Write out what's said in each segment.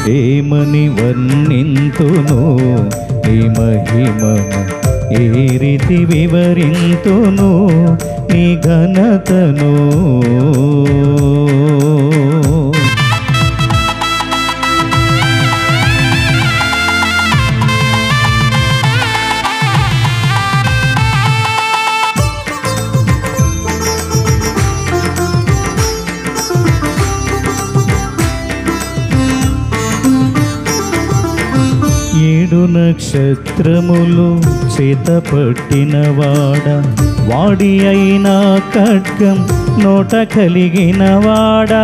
ఏమని వర్ణింతును నీ మహిమను ఏ రీతి వివరింతును నీ ఘనతను ఏడు నక్షత్రములు చేతపట్టినవాడ వాడి అయిన ఖడ్గం నోట కలిగినవాడా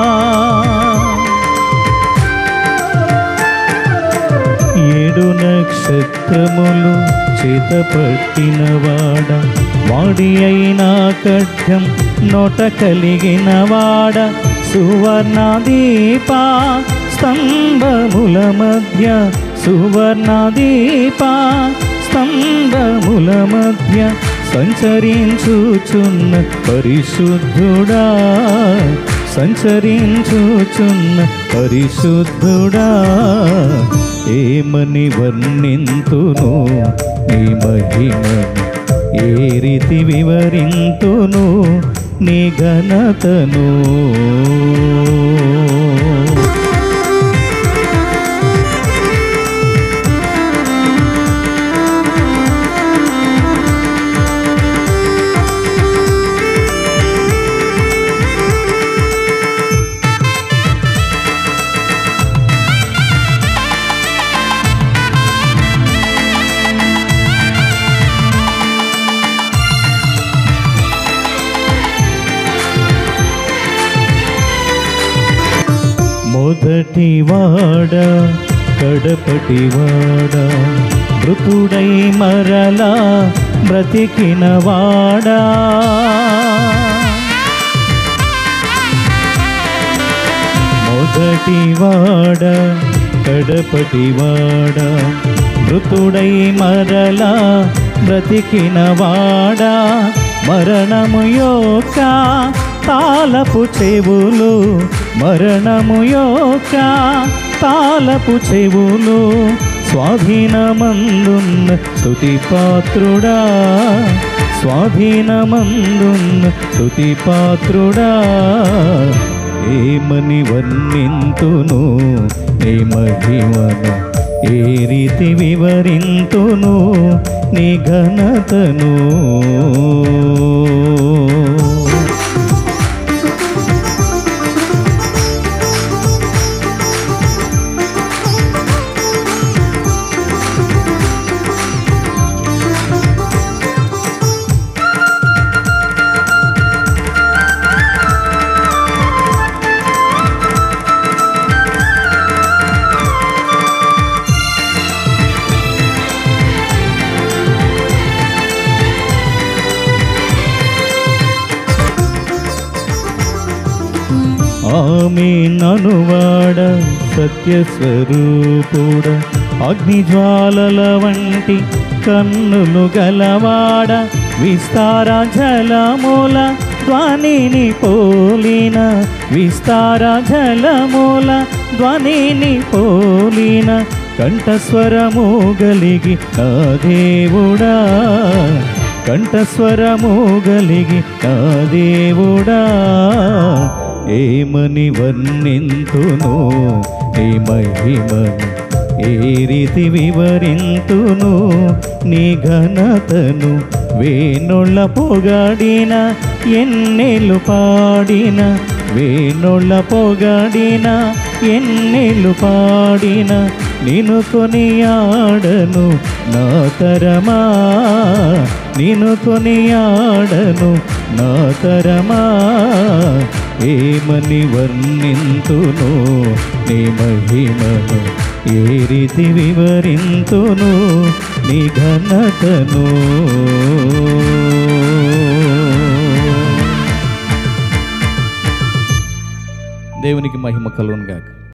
ఏడు నక్షత్రములు చేతపట్టినవాడ వాడి అయిన ఖడ్గం నోట కలిగినవాడ సువర్ణదీప స్తంభముల మధ్య సువర్ణదీప స్తంభముల మధ్య సంచరించుచున్న పరిశుద్ధుడా సంచరించుచున్న పరిశుద్ధుడా ఏమని వర్ణింతును నీ మహిమను ఏ రీతి వివరింతును నీ ఘనతను మొదటి వాడ కడపటి వాడ మృతుడై మరలా బ్రతికిన వాడా మొదటి వాడ కడపటి వాడ మృతుడై మరలా బ్రతికిన వాడా మరణము యొక్క తాళపు చెవులు మరణము యొక్క తాళపు చెవులు స్వాధీనమందున్న స్తుతి పాత్రుడా స్వాధీనమందున్న స్తుతి పాత్రుడా ఏమని వర్ణింతును నీ మహిమను ఏ రీతి వివరింతును నీ ఘనతను ఆమె ననువాడ సత్యస్వరూపుడ అగ్నిజ్వాలల వంటి కన్నులు గలవాడ విస్తార జలమూల ధ్వనిని పోలిన విస్తార జలమూల ధ్వనిని పోలిన కంఠస్వరము గలిగి నా దేవుడా కంఠస్వరము గలిగి నా దేవుడా ఏమని వర్ణింతును నీ మహిమను ఏ రీతి వివరింతును నీ ఘనతను వేణుళ్ళ పొగాడిన ఎన్నెలు పాడిన వేణుళ్ళ పొగాడిన ఎన్నెలు పాడిన నిన్ను కొనియాడను నా తరమా నిన్ను కొనియాడను నా తరమా ఏమని వర్ణింతును నీ మహిమను ఏ రీతి వివరింతును నీ ఘనతను దేవునికి మహిమ కలుగును గాక